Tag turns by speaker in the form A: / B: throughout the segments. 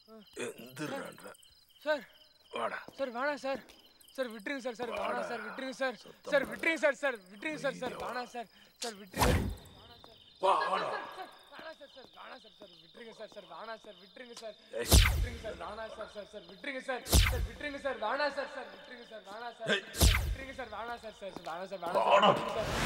A: எந்திரன்ற
B: sir
A: வாடா
B: sir வேணாம் sir sir விட்டுருங்க சார் சார் வேணாம் சார் விட்டுருங்க சார் சார் விட்டுருங்க சார் சார் விட்டுருங்க சார் சார் வேணாம் சார் சார் விட்டுருங்க
A: வாடா
B: வேணாம் சார் சார் வேணாம் சார் சார் விட்டுருங்க சார் சார் வேணாம் சார் விட்டுருங்க சார்
A: ஏய்.
B: விட்டுருங்க சார் வேணாம் சார் சார் சார் விட்டுருங்க சார் சார் விட்டுருங்க சார் வேணாம் சார் சார் விட்டுருங்க சார் வேணாம் சார் விட்டுருங்க சார் வேணாம் சார் சார் வேணாம் சார் வேணாம் சார் விட்டுருங்க சார்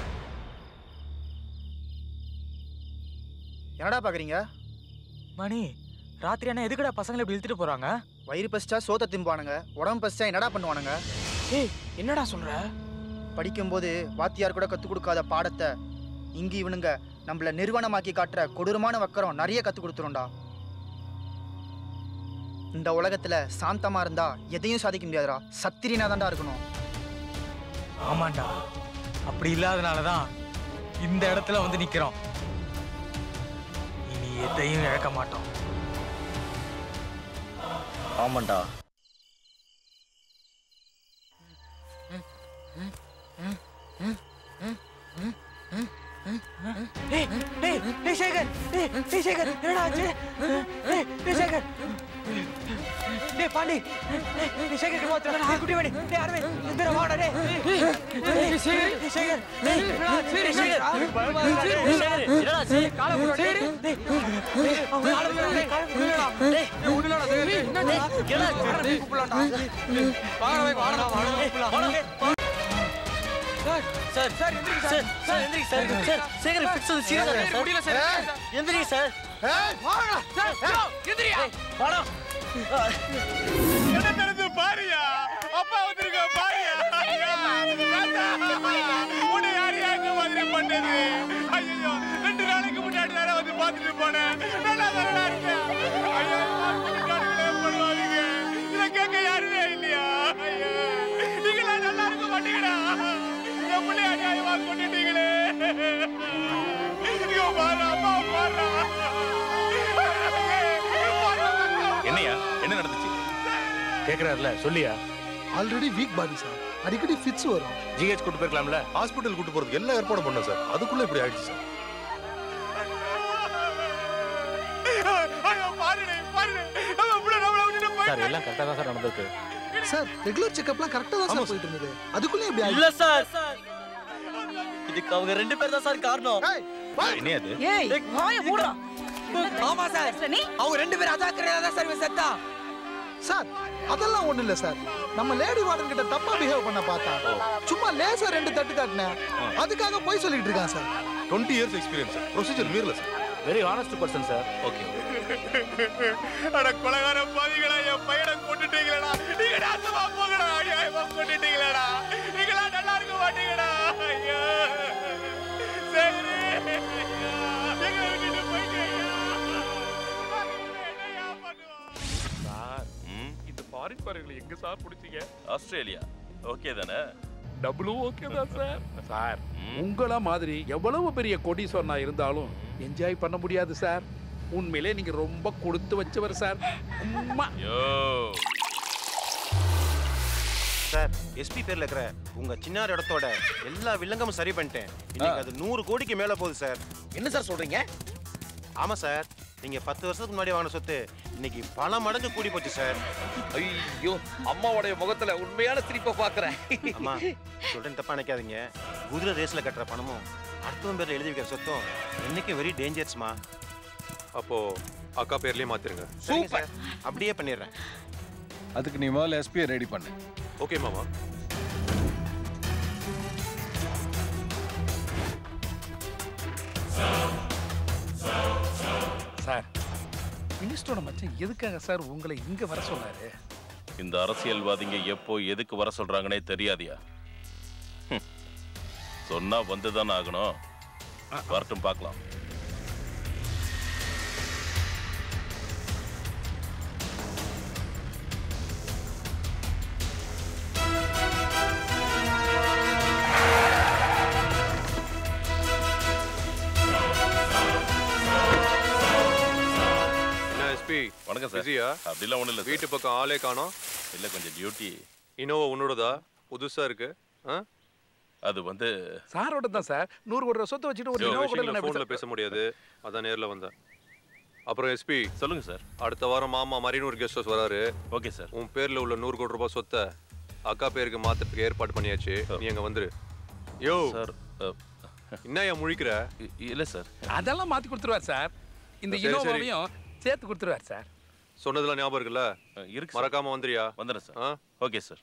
C: என்னடா பாக்குறீங்க
D: மணி ராத்திரி அண்ணா எதுக்குடா பசங்களை இப்படி இழுத்துட்டு போறாங்க
C: வயிறு பசிச்சா சோத்த திம்பானுங்க உடம்பு பசிச்சா என்னடா பண்ணுவானுங்க
B: ஏய் என்னடா சொல்ற
C: படிக்கும்போது வாத்தியார் கூட கத்துக் கொடுக்காத பாடத்தை இங்க இவனுங்க நம்மள நிறுவனமாக்கி காட்டுற கொடூரமான வக்கரம் நிறைய கத்து கொடுத்துரும்டா இந்த உலகத்துல சாந்தமா இருந்தா எதையும் சாதிக்க முடியாதுடா சத்திரினா தான்டா இருக்கணும்
D: ஆமாண்டா அப்படி இல்லாதனால தான் இந்த இடத்துல வந்து நிக்கிறோம் இனி எதையும் இழக்க மாட்டோம்
E: ஆமாண்டா
D: டேய் டேய் டேய் சேகர் டேய் டேய் சேகர் என்னடா ஆச்சு டேய் டேய் சேகர் டேய் பாண்டி டேய் டேய் சேகர் கிட்ட போத்துறா டேய் குட்டி வாடி டேய் அரவிந்த் இந்த வாடா டேய் டேய் சேகர் டேய் சேகர் டேய் என்னடா ஆச்சு டேய் சேகர் டேய் சேகர் என்னடா ஆச்சு கால போடு டேய் டேய் டேய் அவன் கால போடு டேய் கால போடுடா டேய் டேய் உடலடா டேய் டேய் என்னடா டேய் கூப்பிடலாம்டா வாடா வாடா வாடா வாடா
E: சார் சார் சார் சார் எந்திரிங்க சார் சார் சேகர் ஃபிக்ஸ் வந்து சீரியஸா சார்
B: முடியல சார்
E: எந்திரிங்க சார்
B: சார் எந்திரியா
E: வாடா
A: என்ன நடந்து பாரியா அப்பா வந்திருக்க பாரியா உன்னை யார் யாருங்க மாதிரி பண்ணது ஐயோ ரெண்டு நாளைக்கு முன்னாடி தானே வந்து பார்த்துட்டு போனேன் நல்லா தானே இருக்கேன் ஐயோ காடுகளே பண்ணுவாங்க இதை கேட்க யாருமே இல்லையா ஐயோ நீங்களா நல்லா இருக்க மாட்டீங்கடா என் பிள்ளை அநியாயமா கொண்டுட்டீங்களே ஐயோ பாரு அம்மா பாரு
F: என்னையா என்ன நடந்துச்சு கேக்குறாருல சொல்லியா
G: ஆல்ரெடி வீக் பாடி சார் அடிக்கடி ஃபிட்ஸ் வரும்
F: ஜிஹெச் கூட்டு போயிருக்கலாம்ல
H: ஹாஸ்பிட்டல் கூட்டு போறதுக்கு எல்லா ஏற்பாடும் பண்ணோம் சார் அதுக்குள்ள இப்படி ஆயிடுச்சு சார்
A: ஐயோ பாருடே பாருடே நம்ம புள்ள நம்மள விட்டுட்டு
F: சார்
A: போயிட்டான்
F: எல்லாம் கரெக்டா தான் சார் நடந்திருக்கு
G: சார் ரெகுலர் செக்அப்லாம் கரெக்டா தான் சார் போயிட்டு இருந்தது அதுக்குள்ளே இப்படி
E: இல்ல
G: ஆயிடுச்சு
E: சார் இதுக்கு அவங்க ரெண்டு பேர் தான் சார் காரணம்
F: என்ன அது
D: ஏய் வாய மூடுடா ஆமா சார்
I: நீ
D: அவங்க ரெண்டு பேரும் அதாக்கறதா தான் சார் இவன் செத்தா
G: சார் அதெல்லாம் ஒண்ணு இல்ல சார் நம்ம லேடி வார்டன் கிட்ட தப்பா பிஹேவ் பண்ண பார்த்தா சும்மா லேசா ரெண்டு தட்டு காட்டினேன் அதுக்காக போய் சொல்லிட்டு இருக்கான் sir
H: twenty years experience procedure மீறல sir
F: very honest person sir okay
A: அட கொலகார பாவிகளா என் பையனை கொண்டுட்டீங்களா நீங்க நாசமா போங்கடா அநியாயமா கொண்டுட்டீங்களா நீங்களா நல்லா இருக்க மாட்டீங்கடா ஐயோ சரி எங்களை விட்டுட்டு போயிட்டீங்க என்னையா பண்ணுவோம்
J: சார் இந்த ஃபாரின் பாருங்களை எங்க சார் பிடிச்சீங்க
F: ஆஸ்திரேலியா ஓகே தானே
J: டபுளும் ஓகே தான் சார் சார் உங்கள மாதிரி எவ்வளவு பெரிய கோடீஸ்வரனா இருந்தாலும் என்ஜாய் பண்ண முடியாது சார் உண்மையிலே நீங்க ரொம்ப கொடுத்து வச்சவர் சார் உம்மா
F: யோ
K: சார் எஸ்பி பேர்ல இருக்கிற உங்க சின்னார் இடத்தோட எல்லா வில்லங்கமும் சரி பண்ணிட்டேன் இன்னைக்கு அது நூறு கோடிக்கு மேல போகுது சார்
E: என்ன சார் சொல்றீங்க
K: ஆமா சார் நீங்க பத்து வருஷத்துக்கு முன்னாடி வாங்கின சொத்து இன்னைக்கு பல மடங்கு கூடி போச்சு சார்
J: ஐயோ அம்மாவுடைய முகத்துல உண்மையான சிரிப்பை பாக்குறேன்
K: அம்மா சொல்றேன் தப்பா நினைக்காதீங்க குதிரை ரேஸ்ல கட்டுற பணமும் அடுத்தவன் பேர்ல எழுதி வைக்கிற சொத்தும் என்னைக்கும் வெரி டேஞ்சர்ஸ்மா
H: அப்போ அக்கா பேர்லயே மாத்திருங்க
K: சூப்பர் அப்படியே பண்ணிடுறேன்
L: அதுக்கு நீ முதல்ல எஸ்பியை ரெடி பண்ணு
H: ஓகே மாமா
J: சார் மினிஸ்டரோட மச்சான் எதுக்காக சார் உங்களை இங்க வர சொன்னாரு
F: இந்த அரசியல்வாதிங்க எப்போ எதுக்கு வர சொல்றாங்கன்னே தெரியாதியா ஹம். சொன்னா வந்துதானே ஆகணும் வரட்டும் பார்க்கலாம்
H: என்ன எஸ்பி
F: வணக்கம் சார்
H: பிஸியா
F: அப்படிலாம் ஒண்ணும் இல்ல சார்.
H: வீட்டு பக்கம் ஆளே காணோம்
F: இல்ல கொஞ்சம் டியூட்டி
H: இனோவா உன்னோடதா புதுசா இருக்கு ஆ?
F: அது வந்து
J: சாரோட தான் சார் நூறு கோடி ரூபா சொத்தை வச்சுட்டு ஒரு
H: சில
J: இனோவா கூட
H: விஷயங்களை
J: இல்லைன்னா எப்படி
H: ஃபோன்ல
J: சார்?
H: பேச முடியாது அதான் நேர்ல வந்தேன் அப்புறம் எஸ்பி
F: சொல்லுங்க சார்
H: அடுத்த வாரம் மாமா மரியனூர் கெஸ்ட் ஹவுஸ் வராரு
F: ஓகே சார்
H: உன் பேர்ல உள்ள நூறு கோடி ரூபாய் சொத்தை அக்கா பேருக்கு மாத்துறதுக்கு ஏற்பாடு பண்ணியாச்சு நீ அங்க வந்துரு யோ
F: சார்
H: என்ன ஏன் முழிக்கிற
F: இல்ல சார்
J: அதெல்லாம் மாத்தி கொடுத்துருவார் சார் இந்த
H: சரி, சரி.
J: இனோவாவையும் சேர்த்து கொடுத்துருவார் சார்
H: சொன்னதெல்லாம் ஞாபகம் இருக்குல்ல
F: இருக்கு
H: மறக்காம வந்துறியா
F: வந்துடுறேன் சார்
H: ஆ
F: ஓகே சார்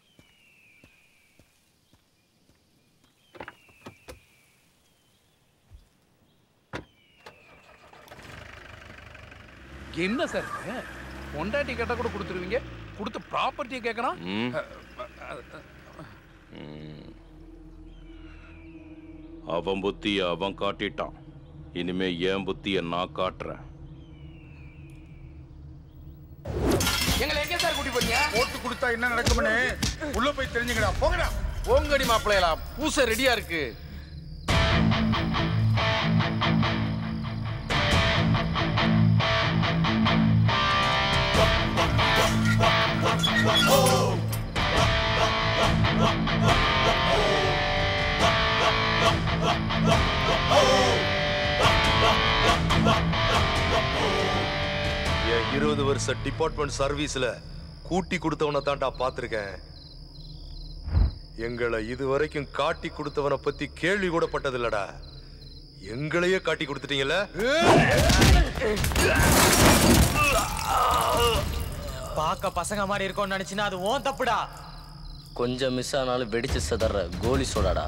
J: என்ன சார் இது? பொண்டாட்டி கேட்டா கூட கொடுத்துருவீங்க கொடுத்த ப்ராப்பர்ட்டியை கேட்கறான்
F: ம்.
J: அஹ், அஹ்,
F: ம். அவன் புத்திய அவன் காட்டிட்டான் இனிமே என் புத்திய நான் காட்டுறேன்
B: எங்களை எங்க சார் கூட்டி போறீங்க
A: ஓட்டு கொடுத்தா என்ன நடக்கும்னு உள்ள போய் தெரிஞ்சுக்கடா போங்கடா
I: ஓங்கடி மாப்பிள்ளைகளா பூசை ரெடியா இருக்கு
M: என் இருபது வருஷ டிபார்ட்மெண்ட் சர்வீஸ்ல கூட்டி கொடுத்தவனை தான்டா பார்த்துருக்கேன் எங்களை இதுவரைக்கும் காட்டி கொடுத்தவனை பத்தி கேள்வி கூட பட்டதில்லடா எங்களையே காட்டி கொடுத்துட்டீங்கல்ல
D: பார்க்க பசங்க மாதிரி இருக்கும்னு நினைச்சினா அது ஓன் தப்புடா
E: கொஞ்சம் மிஸ் ஆனாலும் வெடிச்சு சிதற கோலி சோடாடா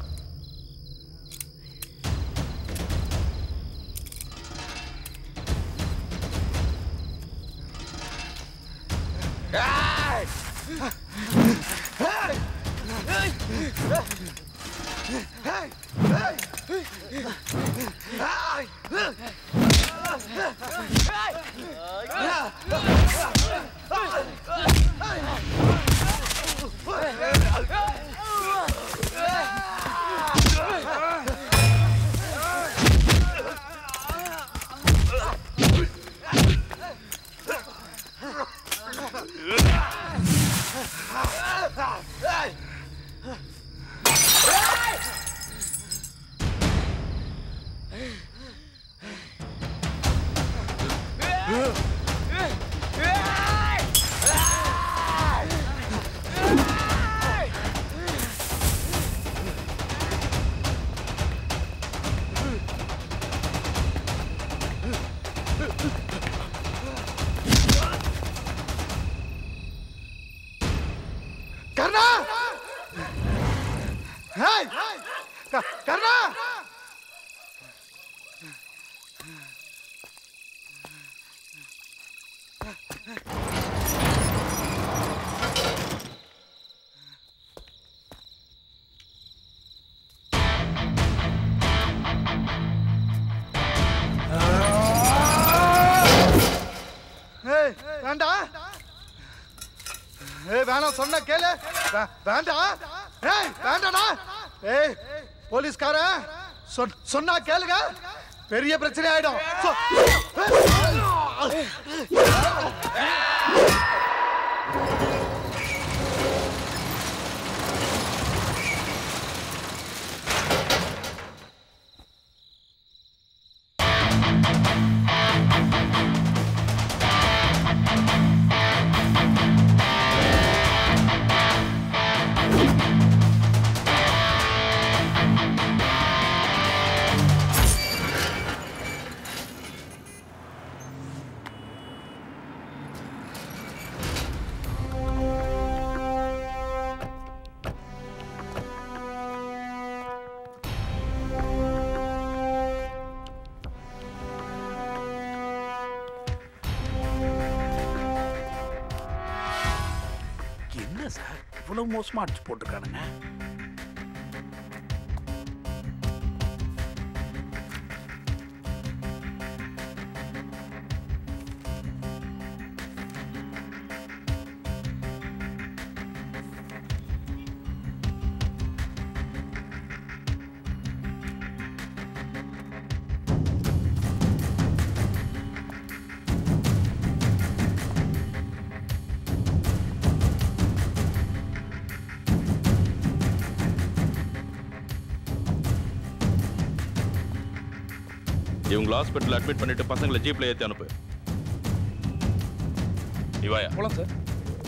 G: கர்ணா ஹேய் க- கர்ணா ஏய் வேண்டாம் ஏய் வேணாம் சொன்ன கேளு வே- வேண்டாம் ஏய் வேண்டாடா ஏய் போலீஸ்காரன் சொன்- சொன்னா கேளுங்க பெரிய பிரச்சனை ஆயிடும் சொ-
J: என்ன சார் இவ்வளவு மோசமா அடிச்சு போட்டுருக்கானுங்க
F: இவங்களை ஹாஸ்பிட்டல் அட்மிட் பண்ணிட்டு பசங்களை ஜீப்ல ஏத்தி அனுப்பு
N: நீ வாயா
J: போலாம் சார்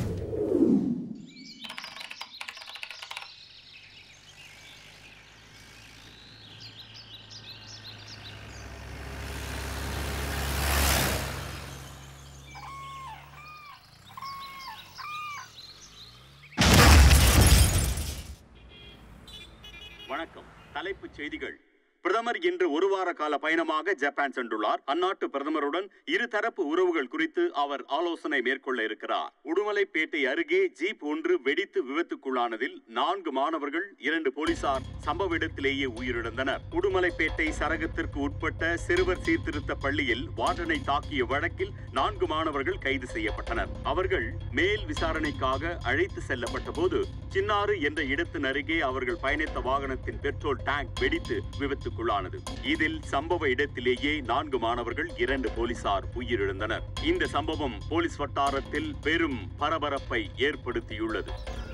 O: வணக்கம் தலைப்புச் செய்திகள் பிரதமர் இன்று ஒரு வார கால பயணமாக ஜப்பான் சென்றுள்ளார் அந்நாட்டு பிரதமருடன் இருதரப்பு உறவுகள் குறித்து அவர் ஆலோசனை மேற்கொள்ள இருக்கிறார் உடுமலைப்பேட்டை அருகே ஜீப் ஒன்று வெடித்து விபத்துக்குள்ளானதில் நான்கு மாணவர்கள் இரண்டு போலீசார் சம்பவ இடத்திலேயே உயிரிழந்தனர் உடுமலைப்பேட்டை சரகத்திற்கு உட்பட்ட சிறுவர் சீர்திருத்த பள்ளியில் வார்டனை தாக்கிய வழக்கில் நான்கு மாணவர்கள் கைது செய்யப்பட்டனர் அவர்கள் மேல் விசாரணைக்காக அழைத்து செல்லப்பட்ட போது சின்னாறு என்ற இடத்தின் அருகே அவர்கள் பயணித்த வாகனத்தின் பெட்ரோல் டேங்க் வெடித்து விபத்துக்குள்ளானது இதில் சம்பவ இடத்திலேயே நான்கு மாணவர்கள் இரண்டு போலீசார் உயிரிழந்தனர் இந்த சம்பவம் போலீஸ் வட்டாரத்தில் பெரும் பரபரப்பை ஏற்படுத்தியுள்ளது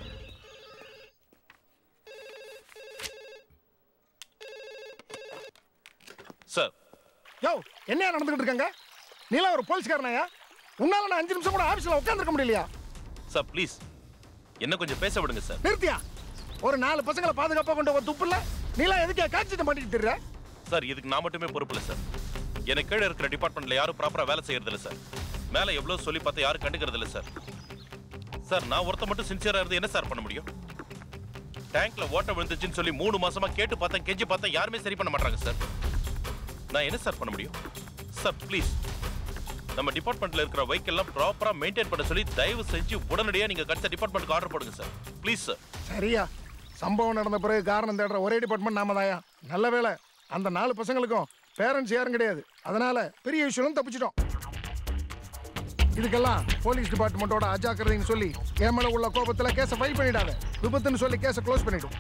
N: சார்
G: யோ என்ன நடந்துகிட்டு இருக்காங்க நீலாம் ஒரு போலீஸ்காரனாயா உன்னால நான் அஞ்சு நிமிஷம் கூட ஆபீஸ்ல உட்காந்துருக்க முடியலையா
N: சார் ப்ளீஸ் என்ன கொஞ்சம் பேச விடுங்க சார்
G: நிறுத்தியா ஒரு நாலு பசங்களை பாதுகாப்பா கொண்டு ஒரு துப்புல நீலாம் எதுக்கே காய்ச்சிட்டு மாட்டிட்டு திரிற?
N: சார் இதுக்கு நான் மட்டுமே பொறுப்பு இல்லை சார் எனக்கு கீழே இருக்கிற டிபார்ட்மெண்ட்ல யாரும் ப்ராப்பரா வேலை செய்யறது இல்லை சார் மேல எவ்வளவு சொல்லி பார்த்து யாரும் கண்டுக்கிறது இல்லை சார் சார் நான் ஒருத்த மட்டும் சின்சியரா இருந்து என்ன சார் பண்ண முடியும் டேங்க்ல ஓட்ட விழுந்துச்சுன்னு சொல்லி மூணு மாசமா கேட்டு பார்த்தேன் கெஞ்சி பார்த்தேன் யாருமே சரி பண்ண மாட்டாங்க சார் நான் என்ன சார் பண்ண முடியும் சார் ப்ளீஸ் நம்ம டிபார்ட்மெண்ட்ல இருக்கிற வெஹிக்கிள்லாம் ப்ராப்பரா மெயின்டைன் பண்ண சொல்லி தயவு செஞ்சு உடனடியாக நீங்க கடைசி டிபார்ட்மெண்ட்க்கு ஆர்டர் போடுங்க சார் ப்ளீஸ் சார்
G: சரியா சம்பவம் நடந்த பிறகு காரணம் தேடுற ஒரே டிபார்ட்மெண்ட் நாம தாயா நல்ல வேளை அந்த நாலு பசங்களுக்கும் பேரண்ட்ஸ் யாரும் கிடையாது அதனால பெரிய விஷயம் தப்பிச்சிட்டோம் இதுக்கெல்லாம் போலீஸ் டிபார்ட்மெண்ட்டோட அஜாக்கிரதைன்னு சொல்லி என் மேல உள்ள கோபத்துல கேஸை ஃபைல் பண்ணிடாத விபத்துன்னு சொல்லி கேஸை க்ளோஸ் பண்ணிடும்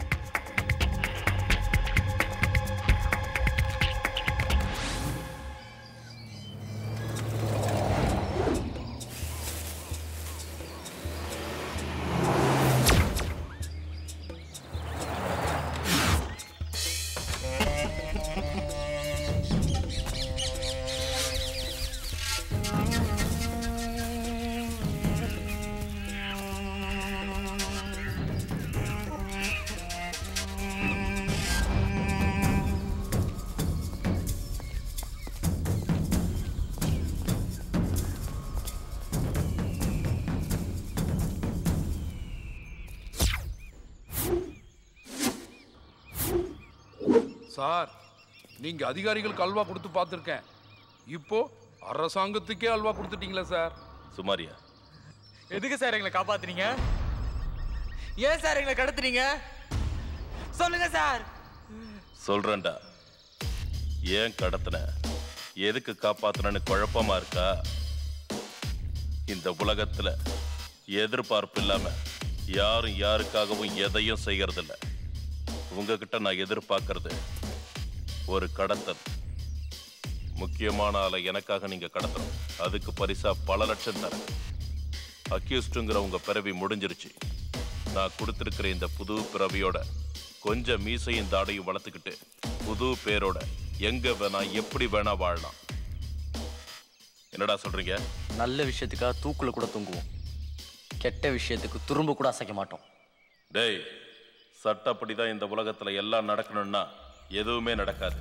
J: சார் நீங்க அதிகாரிகளுக்கு அல்வா கொடுத்து பார்த்துருக்கேன் இப்போ அரசாங்கத்துக்கே அல்வா கொடுத்துட்டீங்களா சார்
N: சுமாரியா
D: எதுக்கு சார் எங்களை காப்பாத்துறீங்க ஏன் சார் எங்களை கடத்துறீங்க சொல்லுங்க சார்
N: சொல்றேன்டா ஏன் கடத்தின எதுக்கு காப்பாத்துனன்னு குழப்பமா இருக்கா இந்த உலகத்துல எதிர்பார்ப்பு இல்லாம யாரும் யாருக்காகவும் எதையும் செய்யறதில்ல உங்ககிட்ட நான் எதிர்பார்க்கறது ஒரு கடத்தல் முக்கியமான ஆளை எனக்காக நீங்க கடத்தணும் அதுக்கு பரிசா பல லட்சம் தரேன் அக்யூஸ்டுங்கிற உங்க பிறவி முடிஞ்சிருச்சு நான் கொடுத்திருக்கிற இந்த புது பிறவியோட கொஞ்சம் மீசையும் தாடையும் வளர்த்துக்கிட்டு புது பேரோட எங்க வேணா எப்படி வேணா வாழலாம் என்னடா சொல்றீங்க
E: நல்ல விஷயத்துக்காக தூக்குல கூட தூங்குவோம் கெட்ட விஷயத்துக்கு துரும்பு கூட அசைக்க மாட்டோம்
N: டேய் சட்டப்படி தான் இந்த உலகத்துல எல்லாம் நடக்கணும்னா எதுவுமே நடக்காது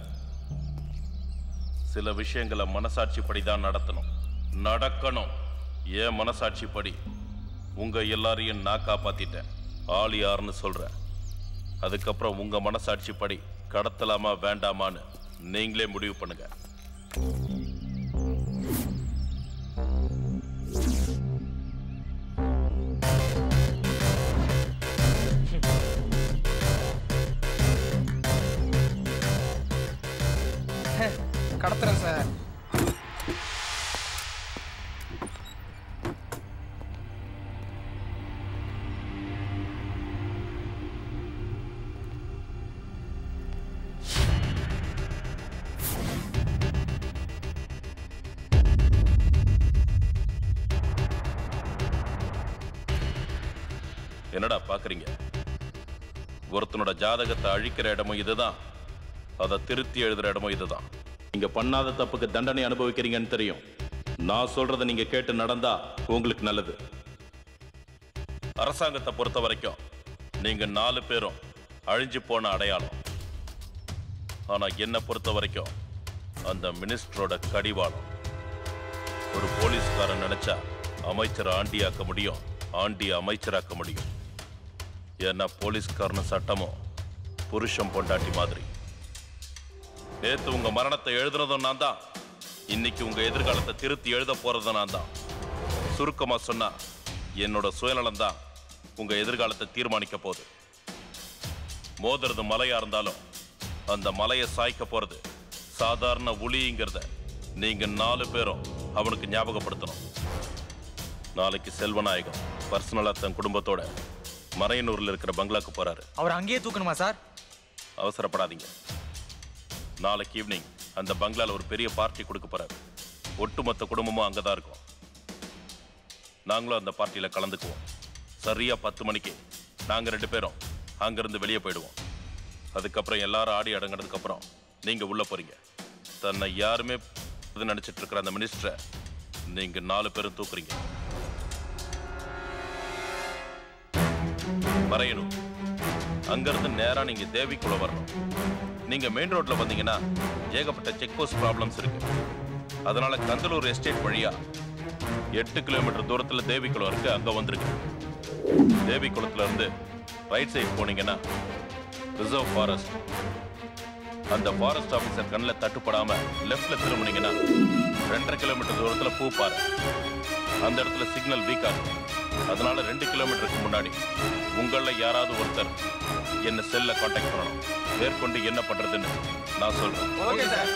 N: சில விஷயங்களை மனசாட்சிப்படி தான் நடத்தணும் நடக்கணும் ஏன் மனசாட்சிப்படி உங்க எல்லாரையும் நான் காப்பாத்திட்டேன் ஆள் யாருன்னு சொல்றேன் அதுக்கப்புறம் உங்க மனசாட்சிப்படி கடத்தலாமா வேண்டாமான்னு நீங்களே முடிவு பண்ணுங்க
D: கடத்துறேன் சார்
N: என்னடா பாக்குறீங்க ஒருத்தனோட ஜாதகத்தை அழிக்கிற இடமும் இதுதான் அதை திருத்தி எழுதுற இடமும் இதுதான்
F: நீங்க பண்ணாத தப்புக்கு தண்டனை அனுபவிக்கிறீங்கன்னு தெரியும் நான் சொல்றத நீங்க கேட்டு நடந்தா உங்களுக்கு நல்லது அரசாங்கத்தை பொறுத்த வரைக்கும் நீங்க நாலு பேரும் அழிஞ்சு போன அடையாளம் ஆனா என்ன பொறுத்த வரைக்கும் அந்த மினிஸ்டரோட கடிவாளம் ஒரு போலீஸ்காரன் நினைச்சா அமைச்சரை ஆண்டியாக்க முடியும் ஆண்டி அமைச்சராக்க முடியும் ஏன்னா போலீஸ்காரன் சட்டமும் புருஷன் பொண்டாட்டி மாதிரி நேத்து உங்க மரணத்தை எழுதுனதும் நான் தான் இன்னைக்கு உங்க எதிர்காலத்தை திருத்தி எழுத போறதும் நான் தான் சுருக்கமா சொன்னா என்னோட சுயநலம் தான் உங்க எதிர்காலத்தை தீர்மானிக்க போகுது மோதுறது மலையா இருந்தாலும் அந்த மலையை சாய்க்க போறது சாதாரண உளிங்கிறத நீங்க நாலு பேரும் அவனுக்கு ஞாபகப்படுத்தணும் நாளைக்கு செல்வநாயகம் பர்சனலா தன் குடும்பத்தோட மறையனூர்ல இருக்கிற பங்களாக்கு போறாரு
D: அவர் அங்கேயே தூக்கணுமா சார்
F: அவசரப்படாதீங்க நாளைக்கு ஈவினிங் அந்த பங்களால ஒரு பெரிய பார்ட்டி கொடுக்க போறாரு ஒட்டுமொத்த குடும்பமும் அங்கதான் இருக்கும் நாங்களும் அந்த பார்ட்டியில கலந்துக்குவோம் சரியா பத்து மணிக்கு நாங்க ரெண்டு பேரும் அங்கிருந்து வெளியே போயிடுவோம் அதுக்கப்புறம் எல்லாரும் ஆடி அடங்கினதுக்கு அப்புறம் நீங்க உள்ள போறீங்க தன்னை யாருமே இது நினைச்சிட்டு இருக்கிற அந்த மினிஸ்டரை நீங்க நாலு பேரும் தூக்குறீங்க மறையணும் அங்கிருந்து நேரா நீங்க தேவிக்குள்ள வரணும் நீங்க மெயின் ரோட்ல வந்தீங்கன்னா ஏகப்பட்ட செக் போஸ்ட் ப்ராப்ளம்ஸ் இருக்கு அதனால கந்தலூர் எஸ்டேட் வழியா எட்டு கிலோமீட்டர் தூரத்துல தேவிக்குளம் இருக்கு அங்க வந்துருங்க தேவிக்குளத்துல இருந்து ரைட் சைடு போனீங்கன்னா ரிசர்வ் ஃபாரஸ்ட் அந்த ஃபாரஸ்ட் ஆபீசர் கண்ணில் தட்டுப்படாம லெஃப்ட்ல திரும்பினீங்கன்னா ரெண்டரை கிலோமீட்டர் தூரத்துல பூப்பாறை அந்த இடத்துல சிக்னல் வீக்கா இருக்கும் அதனால ரெண்டு கிலோமீட்டருக்கு முன்னாடி உங்கள யாராவது ஒருத்தர் என்ன செல்ல காண்டாக்ட் பண்ணணும் மேற்கொண்டு என்ன பண்றதுன்னு நான் சொல்றேன்
D: ஓகே சார்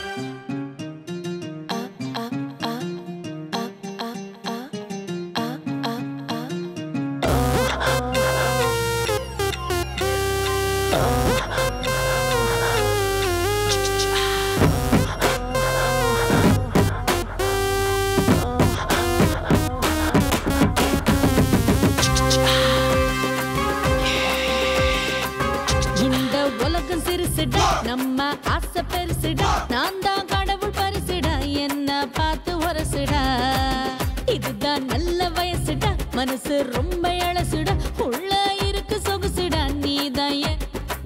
P: இந்த உலகம் சிறுசுடா நம்ம ஆசை பெருசுடா நான் தான் கடவுள் பரிசுடா என்ன பார்த்து உரசுடா இதுதான் நல்ல வயசுடா மனசு ரொம்ப இழசுடா உள்ள இருக்கு சொகுசுடா நீதான் என்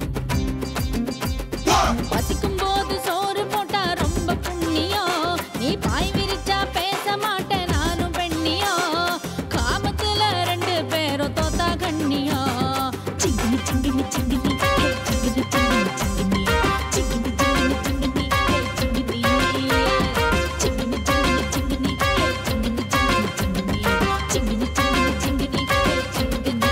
P: பசிக்கும் போது சோறு போட்டா ரொம்ப புண்ணியம் நீ பாய் விரிச்சா பேச மாட்டேன் நானும் பெண்ணியம் காமத்துல ரெண்டு பேரும் தோத்தா கண்ணியம் சிங்கினி சிங்கினி சிங்கினி ஹே, சிங்கினி சிங்கினி சிங்கினி சிங்கினி சிங்கினி சிங்கினி ஹே, சிங்கினி சிங்கினி சிங்கினி சிங்கினி ஹே, சிங்கினி சிங்கினி சிங்கினி சிங்கினி சிங்கினி சிங்கினி ஹே, சிங்கினி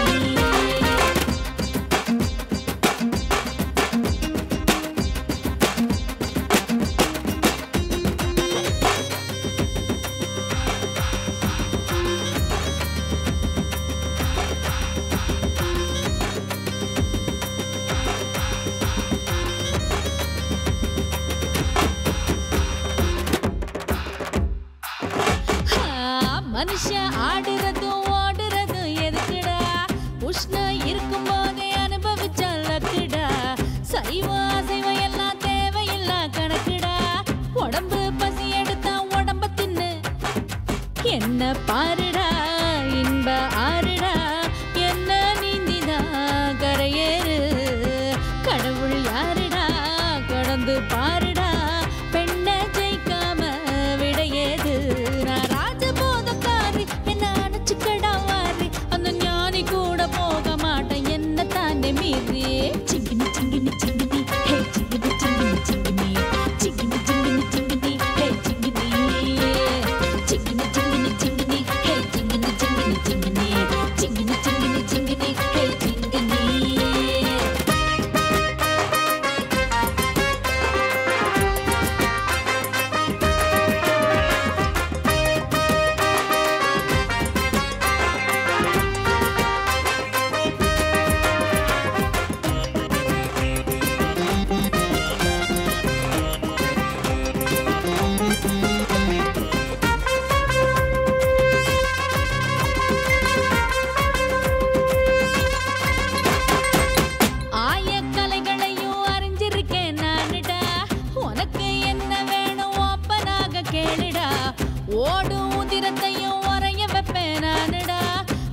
P: ஆ, மனுஷன் ஆடுறதும் ஓடுறதும் எதுக்குடா உஷ்ணம் இருக்கும் போதே அனுபவிச்ச லக்குடா சைவம் அசைவம் எல்லாம் தேவையில்லா கணக்குடா உடம்பு பசி எடுத்தா உடம்ப தின்னு என்ன பாருடா இன்ப ஆறுடா என்ன நீந்திதா கரையேறு கடவுள் யாருடா கடந்து பாருடா பெண்ணை ஜெயிக்காம விடையேது நான் ராஜபோதக்காரி என்ன அணைச்சுக்கடா வாரி அந்த ஞானி கூட போக மாட்டேன் என்ன தானே மீறி சிங்கினி சிங்கினி சிங்கினி ஹே சிங்கினி சிங்கினி சிங்கினி சிங்கினி சிங்கினி சிங்கினி ஹே சிங்கினி சிங்கினி சிங்கினி சிங்கினி ஹே சிங்கினி சிங்கினி சிங்கினி சிங்கினி சிங்கினி சிங்கினி ஹே சிங்கினி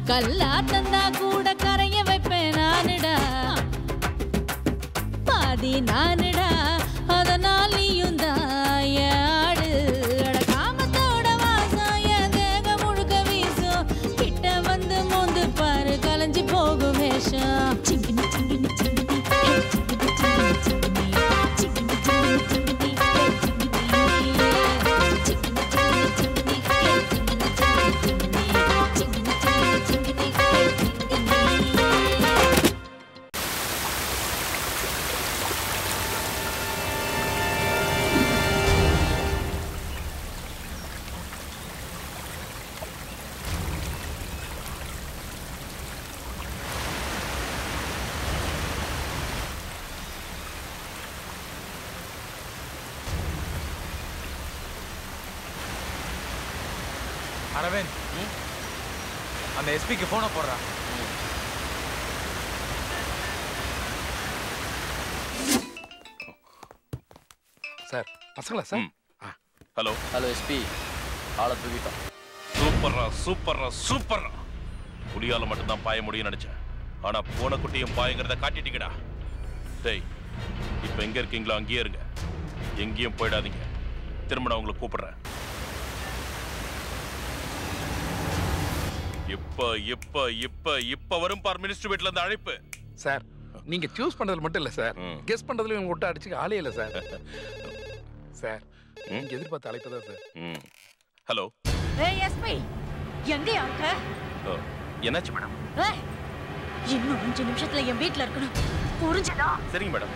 P: கல்லா தந்தா கூட கரைய வைப்பேன் நானுடா பாதி நானுடா அதனால் நீயும் தான் என் ஆடு அட காமத்தோட வாசம் என் தேகம் முழுக்க வீசும் கிட்ட வந்து மோந்து பாரு கலைஞ்சு போகும் வேஷம் சிங்கினி சிங்கினி சிங்கினி ஹே, சிங்கினி சிங்கினி சிங்கினி சிங்கினி சிங்கினி சிங்கினி ஹே, சிங்கினி சிங்கினி சிங்கினி சிங்கினி ஹே, சிங்கினி சிங்கினி சிங்கினி சிங்கினி சிங்கினி சிங்கினி ஹே, சிங்கினி
D: அரவிந்த் அந்த எஸ்பிக்கு போனை போடுறான்
J: சார் பசங்களா சார்
N: ஹலோ
E: ஹலோ எஸ்பி ஆளை தூக்கிட்டோம்
N: சூப்பர்ரா சூப்பர்ரா சூப்பர்ரா புலியால மட்டும்தான் பாய முடியும்னு நினைச்சேன் ஆனா பூனை குட்டியும் பாயங்கிறத காட்டிட்டீங்கடா டேய் இப்போ எங்க இருக்கீங்களோ அங்கேயே இருங்க எங்கேயும் போயிடாதீங்க திரும்ப நான் உங்களை கூப்பிடுறேன் இப்ப இப்ப இப்ப இப்ப வரும் பார் மினிஸ்டர் வீட்ல இருந்து அழைப்பு
J: சார் நீங்க சூஸ் பண்றது மட்டும் இல்ல சார் கெஸ் பண்றதுல இவங்க விட்டு அடிச்சுக்க ஆளே இல்ல சார் சார் நீங்க எதிர்பார்த்த அழைப்பு தான் சார்
N: ஹலோ
P: ஏய் எஸ்பி எங்கயா இருக்க
N: என்னாச்சு மேடம்
P: ஏய், இன்னும் அஞ்சு நிமிஷத்துல என் வீட்ல இருக்கணும் புரிஞ்சதா
N: சரிங்க மேடம்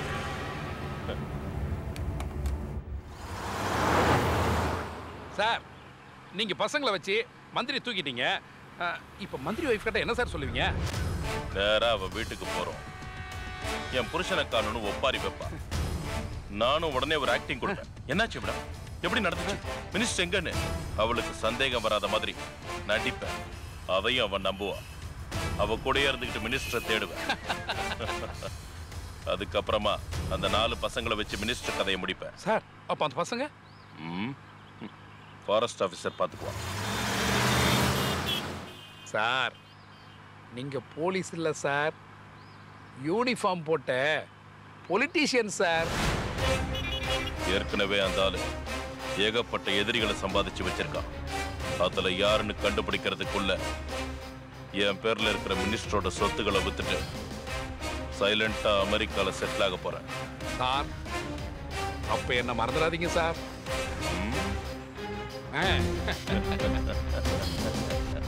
J: சார் நீங்க பசங்களை வச்சு மந்திரி தூக்கிட்டீங்க அஹ், இப்ப மந்திரி ஒய்ஃப் கிட்ட என்ன சார் சொல்லுவீங்க
N: நேரா அவ வீட்டுக்கு போறோம் என் புருஷனை காணும்னு ஒப்பாரி வைப்பா நானும் உடனே ஒரு ஆக்டிங் கொடுப்பேன் என்னாச்சு மேடம் எப்படி நடந்துச்சு மினிஸ்டர் எங்கன்னு அவளுக்கு சந்தேகம் வராத மாதிரி நடிப்பேன் அதையும் அவன் நம்புவா அவ கூடயே இருந்துகிட்டு மினிஸ்டரை தேடுவேன் அதுக்கப்புறமா அந்த நாலு பசங்களை வச்சு மினிஸ்டர் கதையை முடிப்பேன்
J: சார் அப்ப அந்த பசங்க
N: ஃபாரஸ்ட் ஆஃபீஸர் பார்த்துக்குவான்
J: சார் நீங்க போலீஸ் இல்ல சார் யூனிஃபார்ம் போட்ட பொலிட்டீஷியன் சார்
N: ஏற்கனவே அந்த ஆளு ஏகப்பட்ட எதிரிகளை சம்பாதிச்சு வச்சிருக்கான் அதுல யாருன்னு கண்டுபிடிக்கிறதுக்குள்ள என் பேர்ல இருக்கிற மினிஸ்டரோட சொத்துக்களை வித்துட்டு சைலண்டா அமெரிக்கால செட்டில் ஆக போறேன்
J: சார் அப்ப என்ன மறந்துடாதீங்க சார் ஆ.